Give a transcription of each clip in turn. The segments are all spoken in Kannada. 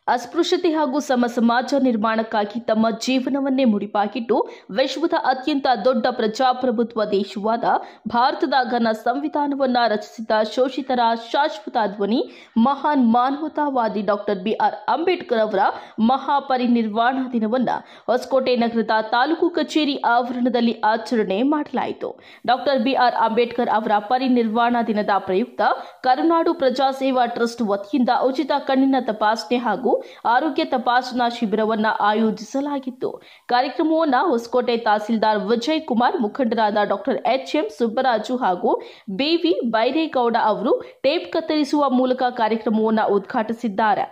ಅಸ್ಪೃಶ್ಯತೆ ಹಾಗೂ ಸಮ ಸಮಾಜ ನಿರ್ಮಾಣಕ್ಕಾಗಿ ತಮ್ಮ ಜೀವನವನ್ನೇ ಮುಡಿಪಾಗಿಟ್ಟು ವಿಶ್ವದ ಅತ್ಯಂತ ದೊಡ್ಡ ಪ್ರಜಾಪ್ರಭುತ್ವ ದೇಶವಾದ ಭಾರತದ ಘನ ಸಂವಿಧಾನವನ್ನ ರಚಿಸಿದ ಶೋಷಿತರ ಶಾಶ್ವತ ಧ್ವನಿ ಮಹಾನ್ ಮಾನವತಾವಾದಿ ಡಾಕ್ಟರ್ ಬಿಆರ್ ಅಂಬೇಡ್ಕರ್ ಅವರ ಮಹಾಪರಿನಿರ್ವಾಣ ದಿನವನ್ನ ಹೊಸಕೋಟೆ ನಗರದ ತಾಲೂಕು ಕಚೇರಿ ಆವರಣದಲ್ಲಿ ಆಚರಣೆ ಮಾಡಲಾಯಿತು ಡಾಕ್ಟರ್ ಬಿಆರ್ ಅಂಬೇಡ್ಕರ್ ಅವರ ಪರಿನಿರ್ವಾಣ ದಿನದ ಪ್ರಯುಕ್ತ ಕರುನಾಡು ಪ್ರಜಾಸೇವಾ ಟ್ರಸ್ಟ್ ವತಿಯಿಂದ ಉಚಿತ ಕಣ್ಣಿನ ತಪಾಸಣೆ ಹಾಗೂ ಆರೋಗ್ಯ ತಪಾಸಣಾ ಶಿಬಿರವನ್ನ ಆಯೋಜಿಸಲಾಗಿತ್ತು ಕಾರ್ಯಕ್ರಮವನ್ನು ಹೊಸಕೋಟೆ ತಹಸೀಲ್ದಾರ್ ವಿಜಯ್ ಕುಮಾರ್ ಮುಖಂಡರಾದ ಡಾಕ್ಟರ್ ಎಚ್ ಎಂ ಸುಬ್ಬರಾಜು ಹಾಗೂ ಬಿವಿ ಬೈರೇಗೌಡ ಅವರು ಟೇಪ್ ಕತ್ತರಿಸುವ ಮೂಲಕ ಕಾರ್ಯಕ್ರಮವನ್ನು ಉದ್ಘಾಟಿಸಿದ್ದಾರೆ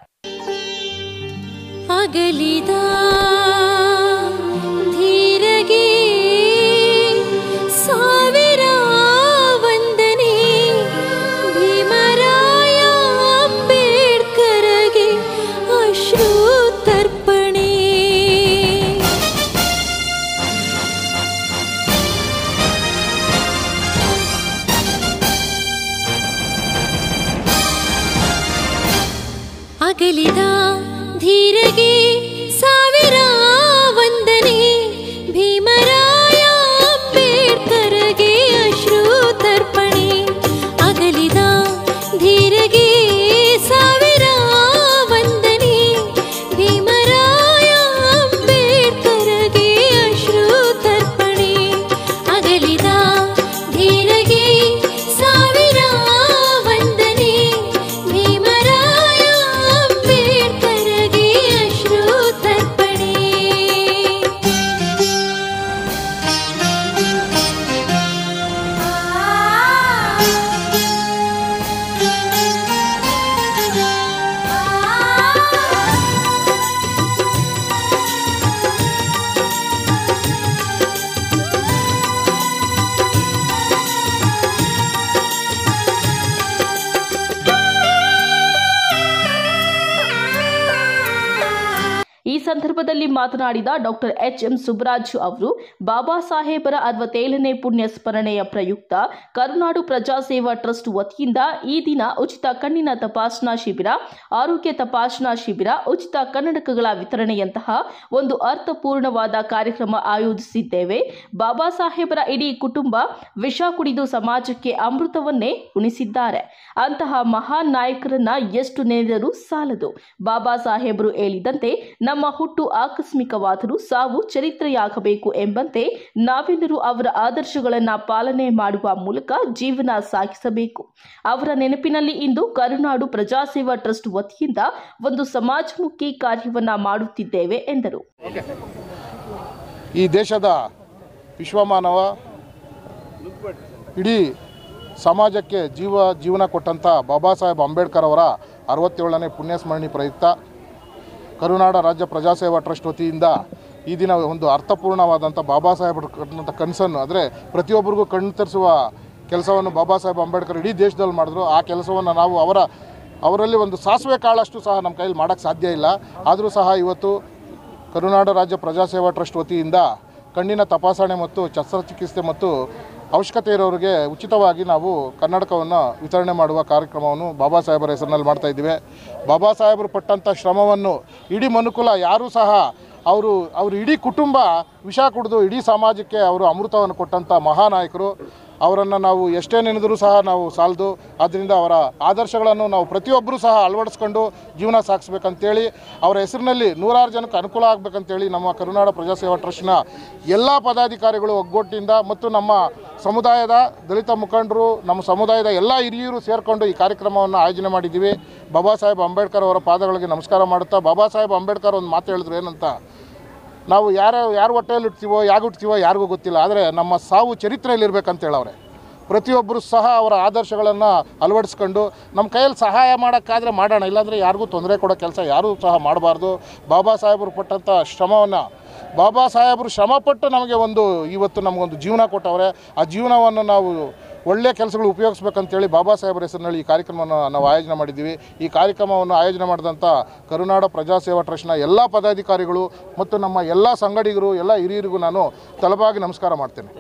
ಅಗಲಿದ ಧೀರಗೆ ಸಾವಿರ ವಂದನೆ ಭೀಮರಾಯ ಅಂಬೇಡ್ಕರಗೆ ಅಶ್ರು ತರ್ಪಣೆ ಅಗಲಿದ ಧೀರಗೆ ಸಾವಿರ ವಂದನೆ ಭೀಮರಾಯ ಅಂಬೇಡ್ಕರಗೆ ಅಶ್ರು ತರ್ಪಣೆ ಅಗಲಿದ ಧೀರಗೆ ಸಾವಿರ ವಂದನೆ ಭೀಮರಾಯ ಅಂಬೇಡ್ಕರಗೆ ಅಶ್ರು ತರ್ಪಣೆ ಅಗಲಿದ ಧೀರಗೆ ಸಾವಿರ ವಂದನೆ ಭೀಮರಾಯ ಅಂಬೇಡ್ಕರಗೆ ಅಶ್ರು ತರ್ಪಣೆ ಈ ಸಂದರ್ಭದಲ್ಲಿ ಮಾತನಾಡಿದ ಡಾಕ್ಟರ್ ಎಚ್ ಎಂ ಸುಬ್ಬರಾಜು ಅವರು ಬಾಬಾ ಸಾಹೇಬರ ಅರವತ್ತೇಳನೇ ಪುಣ್ಯ ಸ್ಮರಣೆಯ ಪ್ರಯುಕ್ತ ಕರುನಾಡು ಪ್ರಜಾಸೇವಾ ಟ್ರಸ್ಟ್ ವತಿಯಿಂದ ಈ ದಿನ ಉಚಿತ ಕಣ್ಣಿನ ತಪಾಸಣಾ ಶಿಬಿರ ಆರೋಗ್ಯ ತಪಾಸಣಾ ಶಿಬಿರ ಉಚಿತ ಕನ್ನಡಕಗಳ ವಿತರಣೆಯಂತಹ ಒಂದು ಅರ್ಥಪೂರ್ಣವಾದ ಕಾರ್ಯಕ್ರಮ ಆಯೋಜಿಸಿದ್ದೇವೆ ಬಾಬಾ ಸಾಹೇಬರ ಇಡೀ ಕುಟುಂಬ ವಿಷ ಕುಡಿದು ಸಮಾಜಕ್ಕೆ ಅಮೃತವನ್ನೇ ಉಣಿಸಿದ್ದಾರೆ ಅಂತಹ ಮಹಾನ್ ನಾಯಕರನ್ನ ಎಷ್ಟು ನೆನೆದರೂ ಸಾಲದು ಬಾಬಾ ಸಾಹೇಬರು ಹೇಳಿದಂತೆ ನಮ್ಮ ಹುಟ್ಟು ಆಕಸ್ಮಿಕವಾದರೂ ಸಾವು ಚರಿತ್ರೆಯಾಗಬೇಕು ಎಂಬಂತೆ ನಾವೆಲ್ಲರೂ ಅವರ ಆದರ್ಶಗಳನ್ನು ಪಾಲನೆ ಮಾಡುವ ಮೂಲಕ ಜೀವನ ಸಾಗಿಸಬೇಕು ಅವರ ನೆನಪಿನಲ್ಲಿ ಇಂದು ಕರುನಾಡು ಪ್ರಜಾಸೇವಾ ಟ್ರಸ್ಟ್ ವತಿಯಿಂದ ಒಂದು ಸಮಾಜಮುಖಿ ಕಾರ್ಯವನ್ನ ಮಾಡುತ್ತಿದ್ದೇವೆ ಎಂದರು ಈ ದೇಶದ ವಿಶ್ವಮಾನವ ಇಡೀ ಸಮಾಜಕ್ಕೆ ಜೀವ ಜೀವನ ಕೊಟ್ಟಂಥ ಬಾಬಾ ಸಾಹೇಬ್ ಅಂಬೇಡ್ಕರ್ ಅವರ ಅರವತ್ತೇಳನೇ ಪುಣ್ಯಸ್ಮರಣಿ ಪ್ರಯುಕ್ತ ಕರುನಾಡ ರಾಜ್ಯ ಪ್ರಜಾಸೇವಾ ಟ್ರಸ್ಟ್ ವತಿಯಿಂದ ಈ ದಿನ ಒಂದು ಅರ್ಥಪೂರ್ಣವಾದಂಥ ಬಾಬಾ ಸಾಹೇಬ್ ಕಟ್ಟಂಥ ಕನಸನ್ನು ಅಂದರೆ ಪ್ರತಿಯೊಬ್ಬರಿಗೂ ಕಣ್ಣು ತರಿಸುವ ಕೆಲಸವನ್ನು ಬಾಬಾ ಸಾಹೇಬ್ ಅಂಬೇಡ್ಕರ್ ಇಡೀ ದೇಶದಲ್ಲಿ ಮಾಡಿದ್ರು ಆ ಕೆಲಸವನ್ನು ನಾವು ಅವರ ಅವರಲ್ಲಿ ಒಂದು ಸಾಸಿವೆ ಕಾಳಷ್ಟು ಸಹ ನಮ್ಮ ಕೈಯಲ್ಲಿ ಮಾಡೋಕ್ಕೆ ಸಾಧ್ಯ ಇಲ್ಲ ಆದರೂ ಸಹ ಇವತ್ತು ಕರುನಾಡ ರಾಜ್ಯ ಪ್ರಜಾಸೇವಾ ಟ್ರಸ್ಟ್ ವತಿಯಿಂದ ಕಣ್ಣಿನ ತಪಾಸಣೆ ಮತ್ತು ಶಸ್ತ್ರಚಿಕಿತ್ಸೆ ಮತ್ತು ಅವಶ್ಯಕತೆ ಇರೋರಿಗೆ ಉಚಿತವಾಗಿ ನಾವು ಕನ್ನಡಕವನ್ನು ವಿತರಣೆ ಮಾಡುವ ಕಾರ್ಯಕ್ರಮವನ್ನು ಬಾಬಾ ಸಾಹೇಬರ ಹೆಸರಿನಲ್ಲಿ ಮಾಡ್ತಾ ಇದ್ದೀವಿ ಬಾಬಾ ಸಾಹೇಬರು ಪಟ್ಟಂಥ ಶ್ರಮವನ್ನು ಇಡೀ ಮನುಕುಲ ಯಾರೂ ಸಹ ಅವರು ಅವರು ಇಡೀ ಕುಟುಂಬ ವಿಷ ಕುಡಿದು ಇಡೀ ಸಮಾಜಕ್ಕೆ ಅವರು ಅಮೃತವನ್ನು ಕೊಟ್ಟಂಥ ಮಹಾನಾಯಕರು ಅವರನ್ನು ನಾವು ಎಷ್ಟೇ ನೆನೆದರೂ ಸಹ ನಾವು ಸಾಲದು ಆದ್ದರಿಂದ ಅವರ ಆದರ್ಶಗಳನ್ನು ನಾವು ಪ್ರತಿಯೊಬ್ಬರೂ ಸಹ ಅಳವಡಿಸ್ಕೊಂಡು ಜೀವನ ಸಾಗಿಸ್ಬೇಕಂತೇಳಿ ಅವರ ಹೆಸರಿನಲ್ಲಿ ನೂರಾರು ಜನಕ್ಕೆ ಅನುಕೂಲ ಆಗಬೇಕಂತೇಳಿ ನಮ್ಮ ಕರುನಾಡ ಪ್ರಜಾಸೇವಾ ಟ್ರಸ್ಟ್ನ ಎಲ್ಲ ಪದಾಧಿಕಾರಿಗಳು ಒಗ್ಗಟ್ಟಿನಿಂದ ಮತ್ತು ನಮ್ಮ ಸಮುದಾಯದ ದಲಿತ ಮುಖಂಡರು ನಮ್ಮ ಸಮುದಾಯದ ಎಲ್ಲ ಹಿರಿಯರು ಸೇರಿಕೊಂಡು ಈ ಕಾರ್ಯಕ್ರಮವನ್ನು ಆಯೋಜನೆ ಮಾಡಿದ್ದೀವಿ ಬಾಬಾ ಸಾಹೇಬ್ ಅಂಬೇಡ್ಕರ್ ಅವರ ಪಾದಗಳಿಗೆ ನಮಸ್ಕಾರ ಮಾಡುತ್ತಾ ಬಾಬಾ ಸಾಹೇಬ್ ಅಂಬೇಡ್ಕರ್ ಒಂದು ಮಾತು ಹೇಳಿದ್ರು ಏನಂತ ನಾವು ಯಾರ ಯಾರು ಹೊಟ್ಟೆಯಲ್ಲಿ ಇಡ್ತೀವೋ ಯಾಕೆ ಇಡ್ತೀವೋ ಯಾರಿಗೂ ಗೊತ್ತಿಲ್ಲ ಆದರೆ ನಮ್ಮ ಸಾವು ಚರಿತ್ರೆಯಲ್ಲಿ ಇರಬೇಕಂತ ಹೇಳವ್ರೆ ಪ್ರತಿಯೊಬ್ಬರು ಸಹ ಅವರ ಆದರ್ಶಗಳನ್ನು ಅಳವಡಿಸ್ಕೊಂಡು ನಮ್ಮ ಕೈಯಲ್ಲಿ ಸಹಾಯ ಮಾಡೋಕ್ಕಾದರೆ ಮಾಡೋಣ ಇಲ್ಲಾಂದರೆ ಯಾರಿಗೂ ತೊಂದರೆ ಕೊಡೋ ಕೆಲಸ ಯಾರೂ ಸಹ ಮಾಡಬಾರ್ದು ಬಾಬಾ ಸಾಹೇಬರು ಪಟ್ಟಂಥ ಶ್ರಮವನ್ನು ಬಾಬಾ ಸಾಹೇಬರು ಶ್ರಮಪಟ್ಟು ನಮಗೆ ಒಂದು ಇವತ್ತು ನಮಗೊಂದು ಜೀವನ ಕೊಟ್ಟವ್ರೆ ಆ ಜೀವನವನ್ನು ನಾವು ಒಳ್ಳೆಯ ಕೆಲಸಗಳು ಉಪಯೋಗಿಸ್ಬೇಕಂತೇಳಿ ಬಾಬಾ ಸಾಹೇಬರ ಹೆಸರಿನಲ್ಲಿ ಈ ಕಾರ್ಯಕ್ರಮವನ್ನು ನಾವು ಆಯೋಜನೆ ಮಾಡಿದ್ದೀವಿ ಈ ಕಾರ್ಯಕ್ರಮವನ್ನು ಆಯೋಜನೆ ಮಾಡಿದಂಥ ಕರುನಾಡ ಪ್ರಜಾಸೇವಾ ಟ್ರಸ್ಟ್ನ ಎಲ್ಲ ಪದಾಧಿಕಾರಿಗಳು ಮತ್ತು ನಮ್ಮ ಎಲ್ಲ ಸಂಗಡಿಗರು ಎಲ್ಲ ಹಿರಿಯರಿಗೂ ನಾನು ತಲಬಾಗಿ ನಮಸ್ಕಾರ ಮಾಡ್ತೇನೆ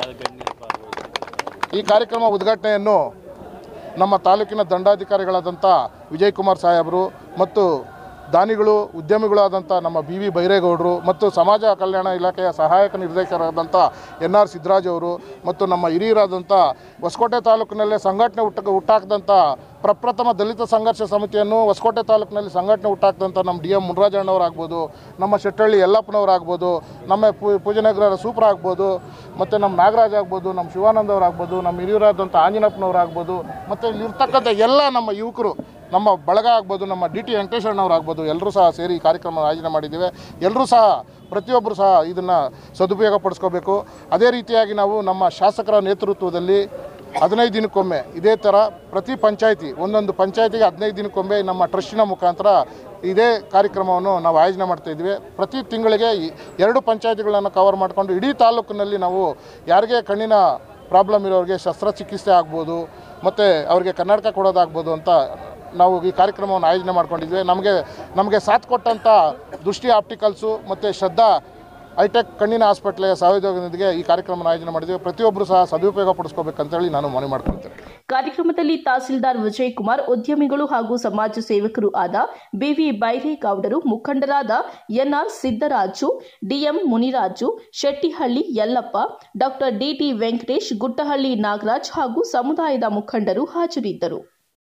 ಈ ಕಾರ್ಯಕ್ರಮ ಉದ್ಘಾಟನೆಯನ್ನು ನಮ್ಮ ತಾಲೂಕಿನ ದಂಡಾಧಿಕಾರಿಗಳಾದಂಥ ವಿಜಯ್ ಕುಮಾರ್ ಸಾಹೇಬರು ಮತ್ತು ದಾನಿಗಳು ಉದ್ಯಮಿಗಳಾದಂಥ ನಮ್ಮ ಬಿ ವಿ ಬೈರೇಗೌಡರು ಮತ್ತು ಸಮಾಜ ಕಲ್ಯಾಣ ಇಲಾಖೆಯ ಸಹಾಯಕ ನಿರ್ದೇಶಕರಾದಂಥ ಎನ್ ಆರ್ ಸಿದ್ದರಾಜ್ ಅವರು ಮತ್ತು ನಮ್ಮ ಹಿರಿಯರಾದಂಥ ಹೊಸಕೋಟೆ ತಾಲೂಕಿನಲ್ಲೇ ಸಂಘಟನೆ ಹುಟ್ಟ ಹುಟ್ಟಾಕಿದಂಥ ಪ್ರಪ್ರಥಮ ದಲಿತ ಸಂಘರ್ಷ ಸಮಿತಿಯನ್ನು ಹೊಸಕೋಟೆ ತಾಲೂಕಿನಲ್ಲಿ ಸಂಘಟನೆ ಹುಟ್ಟಾಕಿದಂಥ ನಮ್ಮ ಡಿ ಎಂ ಮುನ್ರಾಜಣ್ಣವರಾಗ್ಬೋದು ನಮ್ಮ ಶೆಟ್ಟಳ್ಳಿ ಯಲ್ಲಪ್ಪನವರಾಗ್ಬೋದು ನಮ್ಮ ಪೂ- ಪೂಜನಗರ ಸೂಪರ್ ಆಗ್ಬೋದು ಮತ್ತು ನಮ್ಮ ನಾಗರಾಜ್ ಆಗ್ಬೋದು ನಮ್ಮ ಶಿವಾನಂದ್ ಅವರಾಗ್ಬೋದು ನಮ್ಮ ಹಿರಿಯರಾದಂಥ ಆಂಜನಪ್ಪನವರಾಗ್ಬೋದು ಮತ್ತು ಇಲ್ಲಿರ್ತಕ್ಕಂಥ ಎಲ್ಲ ನಮ್ಮ ಯುವಕರು ನಮ್ಮ ಬಳಗ ಆಗ್ಬೋದು ನಮ್ಮ ಡಿ ಟಿ ವೆಂಕಟೇಶ್ವರನವರಾಗ್ಬೋದು ಎಲ್ಲರೂ ಸಹ ಸೇರಿ ಈ ಕಾರ್ಯಕ್ರಮ ಆಯೋಜನೆ ಮಾಡಿದ್ದೇವೆ ಎಲ್ಲರೂ ಸಹ ಪ್ರತಿಯೊಬ್ಬರು ಸಹ ಇದನ್ನು ಸದುಪಯೋಗ ಪಡಿಸ್ಕೋಬೇಕು ಅದೇ ರೀತಿಯಾಗಿ ನಾವು ನಮ್ಮ ಶಾಸಕರ ನೇತೃತ್ವದಲ್ಲಿ ಹದಿನೈದು ದಿನಕ್ಕೊಮ್ಮೆ ಇದೇ ಥರ ಪ್ರತಿ ಪಂಚಾಯತಿ ಒಂದೊಂದು ಪಂಚಾಯತಿಗೆ ಹದಿನೈದು ದಿನಕ್ಕೊಮ್ಮೆ ನಮ್ಮ ಟ್ರಸ್ಟಿನ ಮುಖಾಂತರ ಇದೇ ಕಾರ್ಯಕ್ರಮವನ್ನು ನಾವು ಆಯೋಜನೆ ಮಾಡ್ತಾ ಇದ್ವಿ ಪ್ರತಿ ತಿಂಗಳಿಗೆ ಈ ಎರಡು ಪಂಚಾಯತಿಗಳನ್ನು ಕವರ್ ಮಾಡಿಕೊಂಡು ಇಡೀ ತಾಲೂಕಿನಲ್ಲಿ ನಾವು ಯಾರಿಗೆ ಕಣ್ಣಿನ ಪ್ರಾಬ್ಲಮ್ ಇರೋರಿಗೆ ಶಸ್ತ್ರಚಿಕಿತ್ಸೆ ಆಗ್ಬೋದು ಮತ್ತು ಅವರಿಗೆ ಕನ್ನಡಕ ಕೊಡೋದಾಗ್ಬೋದು ಅಂತ ನಾವು ಈ ಕಾರ್ಯಕ್ರಮವನ್ನು ಆಯೋಜನೆ ಮಾಡ್ಕೊಂಡಿದ್ವಿ ನಮಗೆ ನಮಗೆ ಸಾಥ್ ಕೊಟ್ಟಂಥ ದೃಷ್ಟಿ ಆಪ್ಟಿಕಲ್ಸು ಮತ್ತು ಶ್ರದ್ಧಾ ಹೈಟೆಕ್ ಕಣ್ಣಿನ ಆಸ್ಪತ್ರೆಯ ಸಹಯೋಗದೊಂದಿಗೆ ಈ ಕಾರ್ಯಕ್ರಮವನ್ನು ಆಯೋಜನೆ ಮಾಡಿದ್ವಿ ಪ್ರತಿಯೊಬ್ಬರು ಸಹ ಸದುಪಯೋಗ ಪಡಿಸ್ಕೋಬೇಕಂತೇಳಿ ನಾನು ಮನವಿ ಮಾಡ್ಕೊಳ್ತೇನೆ ಕಾರ್ಯಕ್ರಮದಲ್ಲಿ ತಹಸೀಲ್ದಾರ್ ವಿಜಯ್ ಕುಮಾರ್ ಉದ್ಯಮಿಗಳು ಹಾಗೂ ಸಮಾಜ ಸೇವಕರು ಆದ ಬಿವಿ ಬೈರೇಗೌಡರು ಮುಖಂಡರಾದ NR Siddaraju DM Muniraju Shettihalli Yallappa doctor DT Venkatesh Guttahalli Nagaraj ಹಾಗೂ ಸಮುದಾಯದ ಮುಖಂಡರು ಹಾಜರಿದ್ದರು